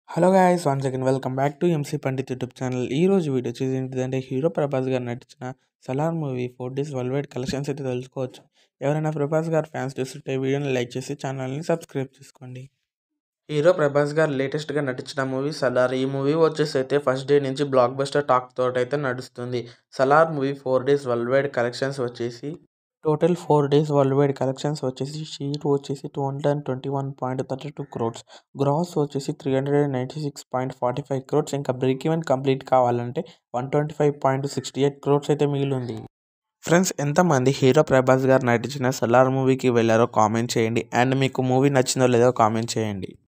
hello guys once again welcome back to MC Pandit YouTube channel ఈ రోజు video వచ్చేసి ఏంటిదంటే హీరో ప్రభాస్ గారు నటించిన Salaar movie four days world wide collections అయితే తెలుసుకోవచ్చు ఎవరైనా ప్రభాస్ గారు ఫ్యాన్స్ చూస్తుంటే వీడియోని లైక్ చేసి ఛానల్ని సబ్స్క్రైబ్ చేసుకోండి హీరో ప్రభాస్ గారు లేటెస్ట్గా నటించిన మూవీ సలార్ ఈ మూవీ వచ్చేసి అయితే ఫస్ట్ డే నుంచి బ్లాక్ బస్టర్ టాక్ తోటి అయితే నడుస్తుంది Salaar movie four days world wide collections వచ్చేసి total four days world wide collections వచ్చేసి షీట్ వచ్చేసి two hundred and twenty one point thirty two crores gross వచ్చేసి three hundred and ninety six point forty five crores ఇంకా break even complete కావాలంటే one twenty five point sixty eight crores అయితే మిగిలి ఉంది friends ఎంతమంది హీరో ప్రభాస్ గారు నటించిన సలార్ మూవీకి వెళ్ళారో కామెంట్ చేయండి అండ్ మీకు మూవీ నచ్చిందో లేదో కామెంట్ చేయండి